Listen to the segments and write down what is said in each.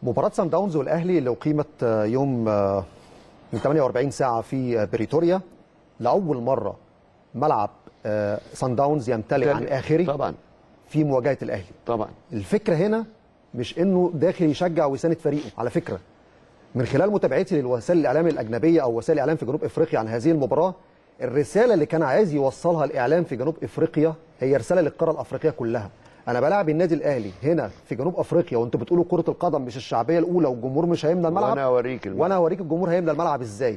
مباراة سان داونز والاهلي اللي اقيمت يوم من 48 ساعة في بريتوريا لأول مرة ملعب سان داونز يمتلئ عن آخري طبعا في مواجهة الأهلي طبعا الفكرة هنا مش إنه داخل يشجع ويساند فريقه على فكرة من خلال متابعتي للوسائل الإعلام الأجنبية أو وسائل الإعلام في جنوب إفريقيا عن هذه المباراة الرسالة اللي كان عايز يوصلها الإعلام في جنوب إفريقيا هي رسالة للقارة الأفريقية كلها انا بلاعب النادي الاهلي هنا في جنوب افريقيا وانتوا بتقولوا كره القدم مش الشعبيه الاولى والجمهور مش هيملى الملعب وانا اوريك الملعب. وانا اوريك الجمهور هيملى الملعب ازاي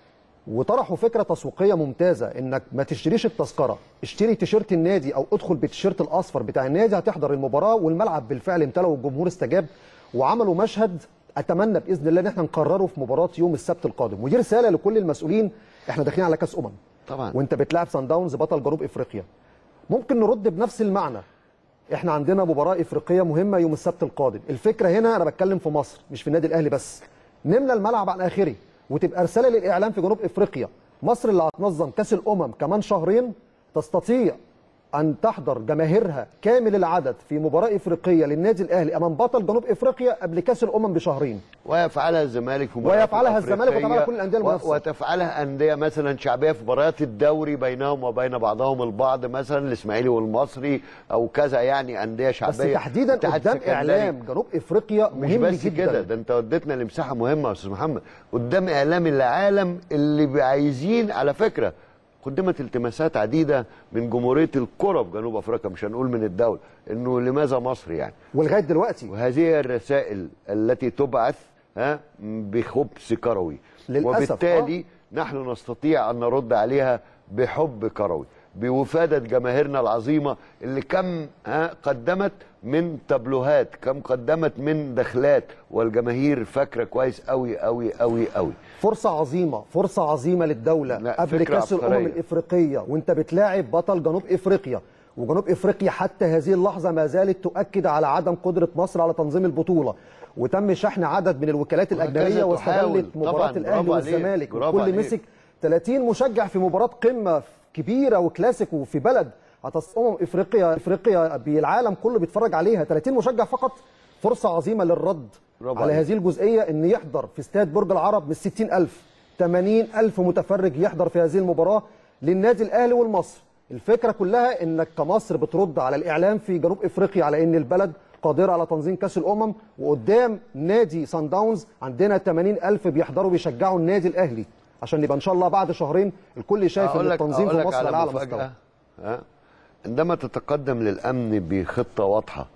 وطرحوا فكره تسويقيه ممتازه انك ما تشتريش التذكره اشتري تيشيرت النادي او ادخل بالتيشيرت الاصفر بتاع النادي هتحضر المباراه والملعب بالفعل امتلأ والجمهور استجاب وعملوا مشهد اتمنى باذن الله ان احنا نكرره في مباراه يوم السبت القادم ودي رساله لكل المسؤولين احنا داخلين على كاس امم طبعا وانت بتلاعب سان داونز بطل جنوب افريقيا ممكن نرد بنفس المعنى احنا عندنا مباراه افريقيه مهمه يوم السبت القادم الفكره هنا انا بتكلم في مصر مش في النادي الاهلي بس نملى الملعب عن اخره وتبقى رساله للاعلام في جنوب افريقيا مصر اللي هتنظم كاس الامم كمان شهرين تستطيع ان تحضر جماهيرها كامل العدد في مباراه افريقيه للنادي الاهلي امام بطل جنوب افريقيا قبل كاس الامم بشهرين ويفعلها الزمالك في مباريات ويفعلها الزمالك الأفريقية وتفعلها كل الأندية المنافسة. وتفعلها انديه مثلا شعبيه في مباريات الدوري بينهم وبين بعضهم البعض مثلا الاسماعيلي والمصري او كذا يعني انديه بس شعبيه تحديدا اتحاد قدام سكندري. اعلام جنوب افريقيا مش مهم بس جدا كده ده انت وديتنا لمساحه مهمه يا استاذ محمد قدام اعلام العالم اللي عايزين على فكره قدمت التماسات عديده من جمهوريه الكره في جنوب افريقيا مش هنقول من الدوله انه لماذا مصر يعني ولغايه دلوقتي وهذه هي الرسائل التي تبعث ها بخبث كروي للأسف، وبالتالي نحن نستطيع ان نرد عليها بحب كروي بوفاده جماهيرنا العظيمه اللي كم ها قدمت من تابلوهات كم قدمت من دخلات والجماهير فاكره كويس قوي قوي قوي قوي فرصة عظيمة فرصة عظيمة للدولة لا، قبل فكرة كأس الأمم عبقرية. الإفريقية وأنت بتلاعب بطل جنوب إفريقيا وجنوب إفريقيا حتى هذه اللحظة ما زالت تؤكد على عدم قدرة مصر على تنظيم البطولة وتم شحن عدد من الوكالات الأجنبية تحاول. واستغلت طبعاً، مباراة الأهلي برافو عليك، والزمالك برافو والكل عليك. مسك 30 مشجع في مباراة قمة كبيرة وكلاسيكو في بلد هتص أمم إفريقيا إفريقيا بالعالم كله بيتفرج عليها 30 مشجع فقط فرصة عظيمة للرد برافو على عليك. هذه الجزئية ان يحضر في استاد برج العرب من 60000 80000 متفرج يحضر في هذه المباراة للنادي الأهلي والمصر الفكرة كلها انك كمصر بترد على الإعلام في جنوب إفريقيا على ان البلد قادرة على تنظيم كأس الأمم وقدام نادي سان داونز عندنا 80000 بيحضروا بيشجعوا النادي الأهلي عشان يبقى إن شاء الله بعد شهرين الكل شايف ان أقول لك- التنظيم أقول في لك مصر على على أعلى مفاجأة، مستوى ها عندما تتقدم للامن بخطه واضحه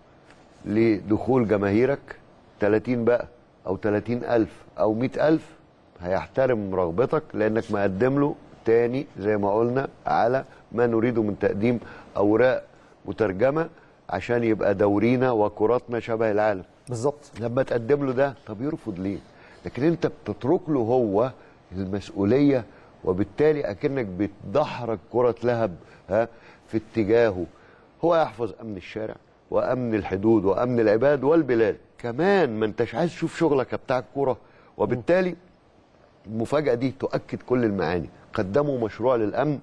لدخول جماهيرك 30 بقى او 30 الف او 100 الف هيحترم رغبتك لانك مقدم له تاني زي ما قلنا على ما نريده من تقديم اوراق مترجمه عشان يبقى دورينا وكراتنا شبه العالم بالظبط لما تقدم له ده طب يرفض ليه لكن انت بتترك له هو المسؤوليه وبالتالي اكنك بتدحرج كره لهب ها في اتجاهه هو يحفظ امن الشارع وامن الحدود وامن العباد والبلاد كمان ما انتش عايز تشوف شغلك بتاع الكوره وبالتالي المفاجاه دي تؤكد كل المعاني قدموا مشروع للامن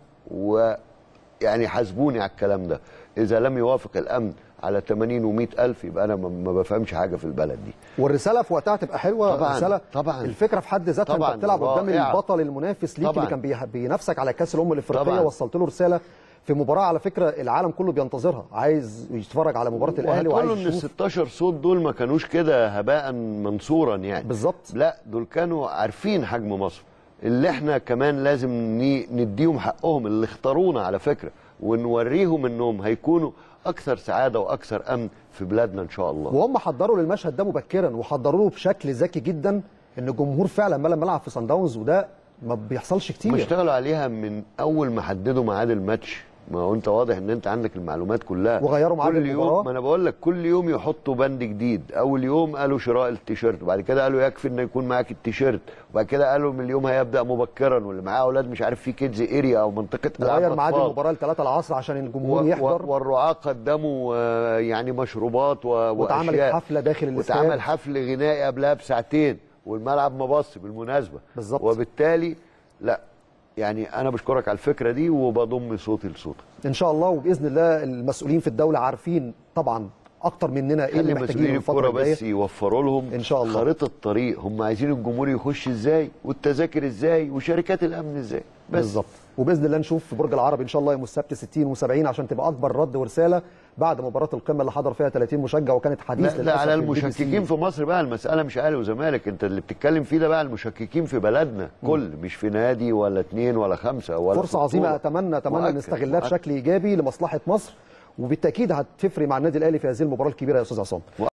ويعني حاسبوني على الكلام ده اذا لم يوافق الامن على 80 و100 الف يبقى انا ما- ما بفهمش حاجه في البلد دي والرساله في وقتها تبقى حلوه طبعاً، رساله طبعاً. الفكره في حد ذاتها طبعاً، انت بتلعب قدام رائعة. البطل المنافس ليك طبعاً. اللي كان بيه- بينافسك على كاس الامم الافريقيه طبعاً. وصلت له رساله في مباراه على فكره العالم كله بينتظرها عايز يتفرج على مباراه الاهلي وهتقول وعايز ان ال يشوف 16 صوت دول ما كانوش كده هباء منصورا يعني بالظبط لا دول كانوا عارفين حجم مصر اللي احنا كمان لازم ن- نديهم حقهم اللي اختارونا على فكره ونوريهم انهم هيكونوا اكثر سعاده واكثر امن في بلادنا ان شاء الله وهم حضروا للمشهد ده مبكرا وحضروا له بشكل ذكي جدا ان الجمهور فعلا ملى الملعب في سان داونز وده ما بيحصلش هم كتير اشتغلوا عليها من اول ما حددوا ميعاد الماتش ما هو انت واضح ان انت عندك المعلومات كلها وغيروا ميعاد كل المباراة. يوم ما انا بقول لك كل يوم يحطوا بند جديد اول يوم قالوا شراء التيشيرت وبعد كده قالوا يكفي ان يكون معاك التيشيرت وبعد كده قالوا من اليوم هيبدا مبكرا واللي معاه اولاد مش عارف في كيدز اريا او منطقه العاب وغير ميعاد أطفال. المباراه ل 3 العصر عشان الجمهور و- يحضر و- والرعاة قدموا آه، يعني مشروبات و- واتعملت واشياء حفله داخل الاستاد واتعمل حفل غنائي قبلها بساعتين والملعب مبص بالمناسبه بالظبط. وبالتالي لا يعني انا بشكرك على الفكره دي وبضم صوتي لصوتك ان شاء الله وباذن الله المسؤولين في الدوله عارفين طبعا اكتر مننا ايه خلي اللي مسؤولين محتاجينه الفتره الكوره الجايه بس يوفروا لهم إن شاء الله. خريطه طريق هم عايزين الجمهور يخش ازاي والتذاكر ازاي وشركات الامن ازاي بس بالظبط وباذن الله نشوف في برج العرب ان شاء الله يوم السبت 60 و70 عشان تبقى اكبر رد ورساله بعد مباراه القمه اللي حضر فيها 30 مشجع وكانت حديث لا, لا للأسف على في البي بي سي. المشككين في مصر بقى المساله مش اهلي وزمالك انت اللي بتتكلم فيه ده بقى المشككين في بلدنا كل مش في نادي ولا اتنين ولا خمسه ولا فرصه في عظيمه بطولة. اتمنى اتمنى مؤكد، نستغلها مؤكد. بشكل ايجابي لمصلحه مصر وبالتاكيد هتفرق مع النادي الاهلي في هذه المباراه الكبيره يا استاذ عصام